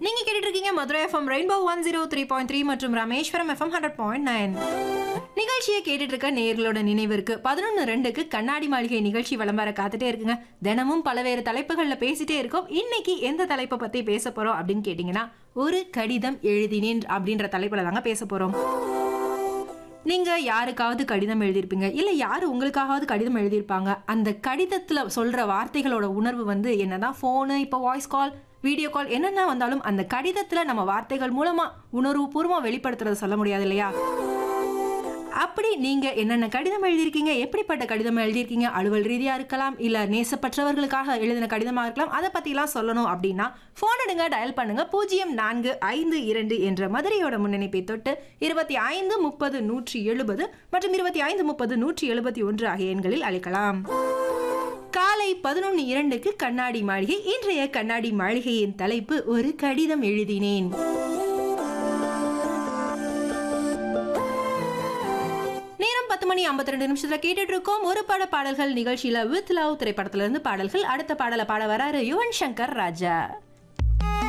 நீங்க கேட்டுட்டு இருக்கீங்க Madurai FM rainbow one zero three point three மற்றும் Rameswaram FM hundred point nine நிகழ்ச்சியை கேட்டுட்டு இருக்க நேர்களோட நினைவிற்கு பதினொன்று ரெண்டுக்கு கண்ணாடி மாளிகை நிகழ்ச்சி விளம்பர காத்துட்டே இருக்குங்க தினமும் பல்வேறு தலைப்புகளில் பேசிட்டே இருக்கோம் இன்னைக்கு எந்த தலைப்பை பத்தி பேச போறோம் அப்படின்னு கேட்டிங்கன்னா ஒரு கடிதம் எழுதினேன் அப்படின்ற தலைப்புல தாங்க பேச போறோம் நீங்க யாருக்காவது கடிதம் எழுதியிருப்பீங்க இல்ல யாரு உங்களுக்காவது கடிதம் எழுதியிருப்பாங்க அந்த கடிதத்துல சொல்ற வார்த்தைகளோட உணர்வு வந்து என்னதான் ஃபோனு இப்போ வாய்ஸ் கால் வீடியோ கால் என்னென்ன வந்தாலும் அந்த கடிதத்துல நம்ம வார்த்தைகள் மூலமா உணர்வுபூர்வமா வெளிப்படுத்துறத சொல்ல முடியாது இல்லையா அப்படி நீங்க என்னென்ன கடிதம் எழுதியிருக்கீங்க எப்படிப்பட்ட கடிதம் எழுதியிருக்கீங்க அலுவல் ரீதியா இருக்கலாம் இல்ல நேசப்பற்றவர்களுக்காக எழுதின கடிதமா இருக்கலாம் அதை பத்திலாம் சொல்லணும் அப்படின்னா போன் எடுங்க டயல் பண்ணுங்க பூஜ்ஜியம் நான்கு ஐந்து இரண்டு என்ற மதுரையோட முன்னணிப்பை தொட்டு இருபத்தி ஐந்து முப்பது நூற்றி எழுபது மற்றும் இருபத்தி ஐந்து முப்பது நூற்றி எழுபத்தி ஒன்று ஆகிய எண்களில் அழைக்கலாம் காலை பதினொன்று இரண்டுக்கு கண்ணாடி மாளிகை இன்றைய கண்ணாடி மாளிகையின் தலைப்பு ஒரு கடிதம் எழுதினேன் நேரம் பத்து மணி ஐம்பத்தி ரெண்டு நிமிஷத்துல கேட்டுட்டு இருக்கோம் ஒரு பட பாடல்கள் நிகழ்ச்சியில வித் லவ் திரைப்படத்துல இருந்து பாடல்கள் அடுத்த பாடலை பாட வராரு யுவன் சங்கர் ராஜா